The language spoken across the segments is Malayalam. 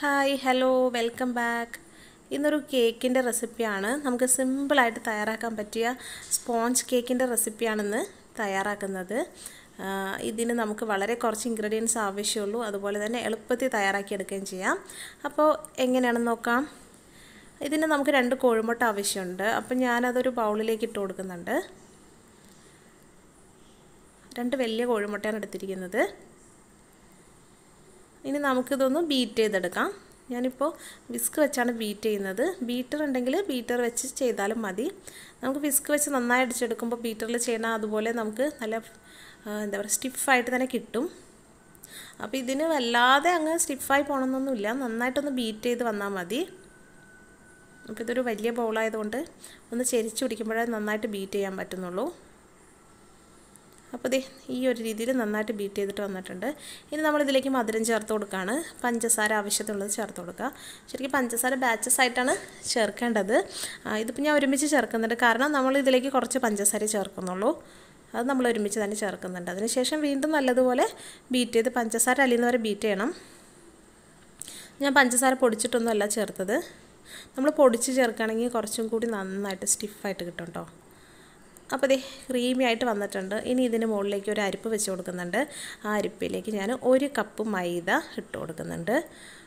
ഹായ് ഹലോ വെൽക്കം ബാക്ക് ഇന്നൊരു കേക്കിൻ്റെ റെസിപ്പിയാണ് നമുക്ക് സിമ്പിളായിട്ട് തയ്യാറാക്കാൻ പറ്റിയ സ്പോഞ്ച് കേക്കിൻ്റെ റെസിപ്പിയാണിന്ന് തയ്യാറാക്കുന്നത് ആ, ഇതിന് നമുക്ക് വളരെ കുറച്ച് ഇൻഗ്രീഡിയൻസ് ആവശ്യമുള്ളൂ അതുപോലെ തന്നെ എളുപ്പത്തിൽ തയ്യാറാക്കിയെടുക്കുകയും ചെയ്യാം അപ്പോൾ എങ്ങനെയാണെന്ന് നോക്കാം ഇതിന് നമുക്ക് രണ്ട് കോഴിമുട്ട ആവശ്യമുണ്ട് അപ്പം ഞാനതൊരു ബൗളിലേക്ക് ഇട്ട് കൊടുക്കുന്നുണ്ട് രണ്ട് വലിയ കോഴിമുട്ടയാണ് എടുത്തിരിക്കുന്നത് ഇനി നമുക്കിതൊന്ന് ബീറ്റ് ചെയ്തെടുക്കാം ഞാനിപ്പോൾ വിസ്ക് വെച്ചാണ് ബീറ്റ് ചെയ്യുന്നത് ബീറ്റർ ഉണ്ടെങ്കിൽ ബീറ്റർ വെച്ച് ചെയ്താലും മതി നമുക്ക് വിസ്ക് വെച്ച് നന്നായി അടിച്ചെടുക്കുമ്പോൾ ബീറ്ററിൽ ചെയ്യണ അതുപോലെ നമുക്ക് നല്ല ആ, എന്താ പറയുക സ്റ്റിഫായിട്ട് തന്നെ കിട്ടും അപ്പോൾ ഇതിന് വല്ലാതെ അങ്ങ് സ്റ്റിഫായി പോകണമെന്നൊന്നുമില്ല നന്നായിട്ടൊന്ന് ബീറ്റ് ചെയ്ത് വന്നാൽ മതി അപ്പോൾ ഇതൊരു വലിയ ബൗളായതുകൊണ്ട് ഒന്ന് ചെരിച്ച് പിടിക്കുമ്പോഴേ നന്നായിട്ട് ബീറ്റ് ചെയ്യാൻ പറ്റുന്നുള്ളൂ അപ്പോൾ ദേ ഈ ഒരു രീതിയിൽ നന്നായിട്ട് ബീറ്റ് ചെയ്തിട്ട് വന്നിട്ടുണ്ട് ഇനി നമ്മളിതിലേക്ക് മധുരം ചേർത്ത് കൊടുക്കുകയാണ് പഞ്ചസാര ആവശ്യത്തിനുള്ളത് ചേർത്ത് കൊടുക്കുക ശരിക്കും പഞ്ചസാര ബാച്ചസ് ആയിട്ടാണ് ചേർക്കേണ്ടത് ആ, ഇതിപ്പോൾ ഞാൻ ഒരുമിച്ച് ചേർക്കുന്നുണ്ട് കാരണം നമ്മൾ ഇതിലേക്ക് കുറച്ച് പഞ്ചസാര ചേർക്കുന്നുള്ളൂ അത് നമ്മൾ ഒരുമിച്ച് തന്നെ ചേർക്കുന്നുണ്ട് അതിനുശേഷം വീണ്ടും നല്ലതുപോലെ ബീറ്റ് ചെയ്ത് പഞ്ചസാര അലിയുന്നവരെ ബീറ്റ് ചെയ്യണം ഞാൻ പഞ്ചസാര പൊടിച്ചിട്ടൊന്നുമല്ല ചേർത്തത് നമ്മൾ പൊടിച്ച് ചേർക്കുകയാണെങ്കിൽ കുറച്ചും കൂടി നന്നായിട്ട് സ്റ്റിഫായിട്ട് കിട്ടും കേട്ടോ അപ്പോൾ ദേ ക്രീമി ആയിട്ട് വന്നിട്ടുണ്ട് ഇനി ഇതിന് മുകളിലേക്ക് ഒരു അരിപ്പ് വെച്ച് കൊടുക്കുന്നുണ്ട് ആ അരിപ്പിലേക്ക് ഞാൻ ഒരു കപ്പ് മൈദ ഇട്ട് കൊടുക്കുന്നുണ്ട്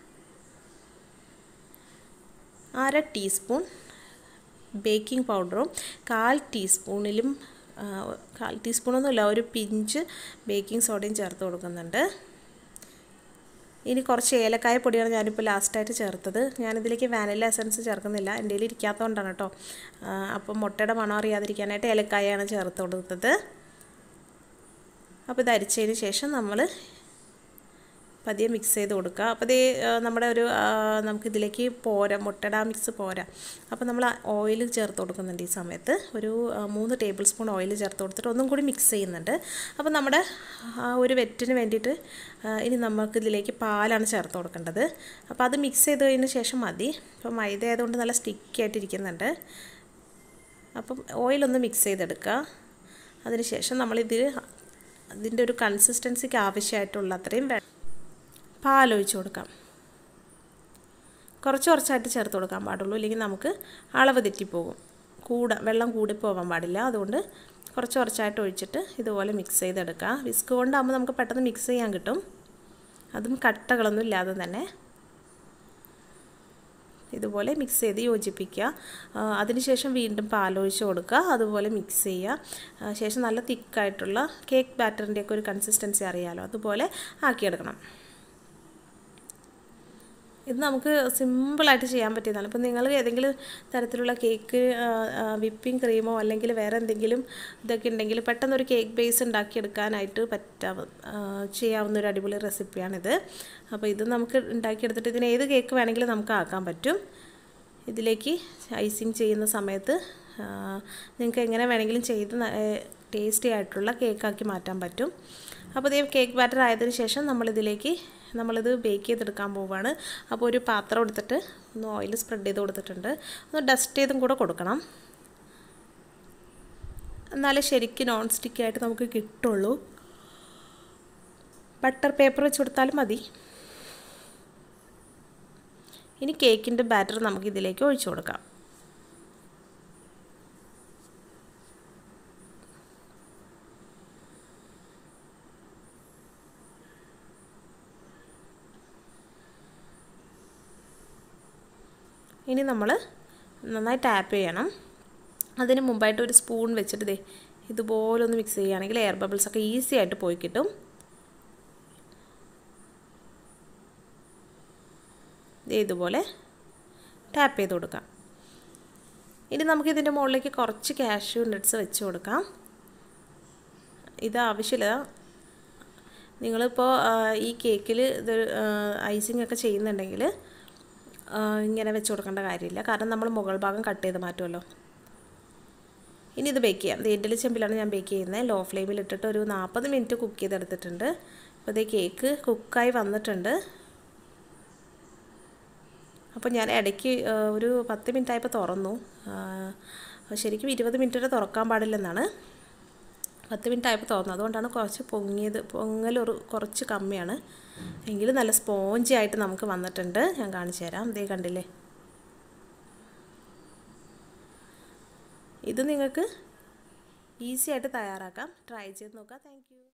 അര ടീസ്പൂൺ ബേക്കിംഗ് പൗഡറും കാൽ ടീസ്പൂണിലും ആ, കാൽ ടീസ്പൂണൊന്നുമില്ല ഒരു പിഞ്ച് ബേക്കിംഗ് സോഡയും ചേർത്ത് കൊടുക്കുന്നുണ്ട് ഇനി കുറച്ച് ഏലക്കായ പൊടിയാണ് ഞാനിപ്പോൾ ലാസ്റ്റായിട്ട് ചേർത്തത് ഞാനിതിലേക്ക് വാനില എസൻസ് ചേർക്കുന്നില്ല എൻ്റെ കയ്യിൽ ഇരിക്കാത്തതുകൊണ്ടാണ് കേട്ടോ ആ, അപ്പം മുട്ടയുടെ മണം അറിയാതിരിക്കാനായിട്ട് ഏലക്കായാണ് ചേർത്ത് കൊടുത്തത് അപ്പോൾ ഇത് അരിച്ചതിന് ശേഷം നമ്മൾ പതിയെ മിക്സ് ചെയ്ത് കൊടുക്കുക അപ്പോൾ ഇത് നമ്മുടെ ഒരു ആ, നമുക്കിതിലേക്ക് പോരാ മുട്ടയുടെ ആ മിക്സ് പോരാ അപ്പോൾ നമ്മൾ ഓയിൽ ചേർത്ത് കൊടുക്കുന്നുണ്ട് ഈ സമയത്ത് ഒരു ആ, മൂന്ന് ടേബിൾ സ്പൂൺ ഓയിൽ ചേർത്ത് കൊടുത്തിട്ട് ഒന്നും കൂടി മിക്സ് ചെയ്യുന്നുണ്ട് അപ്പോൾ നമ്മുടെ ആ ഒരു വെറ്റിന് വേണ്ടിയിട്ട് ആ, ഇനി നമുക്ക് ഇതിലേക്ക് പാലാണ് ചേർത്ത് കൊടുക്കേണ്ടത് അപ്പോൾ അത് മിക്സ് ചെയ്ത് കഴിഞ്ഞ ശേഷം മതി അപ്പോൾ മൈദ ആയതുകൊണ്ട് നല്ല സ്റ്റിക്കി ആയിട്ട് ഇരിക്കുന്നുണ്ട് അപ്പം ഓയിലൊന്ന് മിക്സ് ചെയ്തെടുക്കുക അതിനുശേഷം നമ്മളിത് അതിൻ്റെ ഒരു കൺസിസ്റ്റൻസിക്ക് ആവശ്യമായിട്ടുള്ള അത്രയും വെ- പാലൊഴിച്ച് കൊടുക്കാം കുറച്ച് കുറച്ചായിട്ട് ചേർത്ത് കൊടുക്കാൻ പാടുള്ളൂ ഇല്ലെങ്കിൽ നമുക്ക് അളവ് തെറ്റിപ്പോകും കൂട വെള്ളം കൂടി പോകാൻ പാടില്ല അതുകൊണ്ട് കുറച്ച് കുറച്ചായിട്ട് ഒഴിച്ചിട്ട് ഇതുപോലെ മിക്സ് ചെയ്തെടുക്കുക വിസ്ക് കൊണ്ടാകുമ്പോൾ നമുക്ക് പെട്ടെന്ന് മിക്സ് ചെയ്യാൻ കിട്ടും അതും കട്ടകളൊന്നും ഇല്ലാതെ തന്നെ ഇതുപോലെ മിക്സ് ചെയ്ത് യോജിപ്പിക്കുക ആ, അതിനുശേഷം വീണ്ടും പാലൊഴിച്ച് കൊടുക്കുക അതുപോലെ മിക്സ് ചെയ്യുക ആ, ശേഷം നല്ല തിക്കായിട്ടുള്ള കേക്ക് ബാറ്ററിൻ്റെയൊക്കെ ഒരു കൺസിസ്റ്റൻസി അറിയാമല്ലോ അതുപോലെ ആക്കിയെടുക്കണം ഇത് നമുക്ക് സിമ്പിളായിട്ട് ചെയ്യാൻ പറ്റിയതാണ് ഇപ്പം നിങ്ങൾ ഏതെങ്കിലും തരത്തിലുള്ള കേക്ക് വിപ്പിംഗ് ക്രീമോ അല്ലെങ്കിൽ വേറെ എന്തെങ്കിലും ഇതൊക്കെ ഉണ്ടെങ്കിൽ പെട്ടെന്ന് ഒരു കേക്ക് ബേസ് ഉണ്ടാക്കിയെടുക്കാനായിട്ട് പറ്റാവ ആ, ചെയ്യാവുന്ന ഒരു അടിപൊളി റെസിപ്പിയാണിത് അപ്പോൾ ഇത് നമുക്ക് ഉണ്ടാക്കിയെടുത്തിട്ട് ഇതിന് ഏത് കേക്ക് വേണമെങ്കിലും നമുക്ക് ആക്കാൻ പറ്റും ഇതിലേക്ക് ഐസിങ് ചെയ്യുന്ന സമയത്ത് നിങ്ങൾക്ക് എങ്ങനെ വേണമെങ്കിലും ചെയ്ത് ടേസ്റ്റി ആയിട്ടുള്ള കേക്കാക്കി മാറ്റാൻ പറ്റും അപ്പോൾ ഇതേ കേക്ക് ബാറ്റർ ആയതിനു ശേഷം നമ്മളിതിലേക്ക് നമ്മളിത് ബേക്ക് ചെയ്തെടുക്കാൻ പോവുകയാണ് അപ്പോൾ ഒരു പാത്രം എടുത്തിട്ട് ഒന്ന് ഓയിൽ സ്പ്രെഡ് ചെയ്ത് കൊടുത്തിട്ടുണ്ട് ഒന്ന് ഡസ്റ്റ് ചെയ്തും കൂടെ കൊടുക്കണം എന്നാലേ ശരിക്കും നോൺ സ്റ്റിക്കി ആയിട്ട് നമുക്ക് കിട്ടുള്ളൂ ബട്ടർ പേപ്പർ വെച്ച് കൊടുത്താലും മതി ഇനി കേക്കിൻ്റെ ബാറ്റർ നമുക്ക് ഇതിലേക്ക് ഒഴിച്ചു കൊടുക്കാം ഇനി നമ്മൾ നന്നായി ടാപ്പ് ചെയ്യണം അതിന് മുമ്പായിട്ട് ഒരു സ്പൂൺ വെച്ചിട്ട് ദേ ഇതുപോലെ ഒന്ന് മിക്സ് ചെയ്യുകയാണെങ്കിൽ എയർ ബബിൾസ് ഒക്കെ ഈസി ആയിട്ട് പോയി കിട്ടും ദേ ഇതുപോലെ ടാപ്പ് ചെയ്ത് കൊടുക്കാം ഇനി നമുക്ക് ഇതിൻ്റെ മുകളിലേക്ക് കുറച്ച് കാഷ്യൂ നട്ട്സ് വെച്ച് കൊടുക്കാം ഇത് ആവശ്യമില്ല നിങ്ങളിപ്പോൾ ആ, ഈ കേക്കിൽ ഇത് ഐസിങ് ഒക്കെ ചെയ്യുന്നുണ്ടെങ്കിൽ ആ, ഇങ്ങനെ വെച്ച് കൊടുക്കേണ്ട കാര്യമില്ല കാരണം നമ്മൾ മുകൾ ഭാഗം കട്ട് ചെയ്ത് മാറ്റുമല്ലോ ഇനി ഇത് ബേക്ക് ചെയ്യാം ഇത് ഇഡ്ഡലി ചെമ്പിലാണ് ഞാൻ ബേക്ക് ചെയ്യുന്നത് ലോ ഫ്ലെയിമിൽ ഇട്ടിട്ട് ഒരു നാൽപ്പത് മിനിറ്റ് കുക്ക് ചെയ്തെടുത്തിട്ടുണ്ട് അപ്പോൾ ഇതേ കേക്ക് കുക്കായി വന്നിട്ടുണ്ട് അപ്പോൾ ഞാൻ ഇടയ്ക്ക് ആ, ഒരു പത്ത് മിനിറ്റ് ആയപ്പോൾ തുറന്നു ആ, ശരിക്കും ഇരുപത് മിനിറ്റ് വരെ തുറക്കാൻ പാടില്ലെന്നാണ് പത്ത് മിനിറ്റ് ആയപ്പോൾ തുറന്നു അതുകൊണ്ടാണ് കുറച്ച് പൊങ്ങിയത് പൊങ്ങൽ ഒരു കുറച്ച് കമ്മിയാണ് എങ്കിൽ നല്ല സ്പോഞ്ചി ആയിട്ട് നമുക്ക് വന്നിട്ടുണ്ട് ഞാൻ കാണിച്ചു തരാം ഇതേ കണ്ടില്ലേ ഇത് നിങ്ങൾക്ക് ഈസി ആയിട്ട് തയ്യാറാക്കാം ട്രൈ ചെയ്ത് നോക്കാം താങ്ക്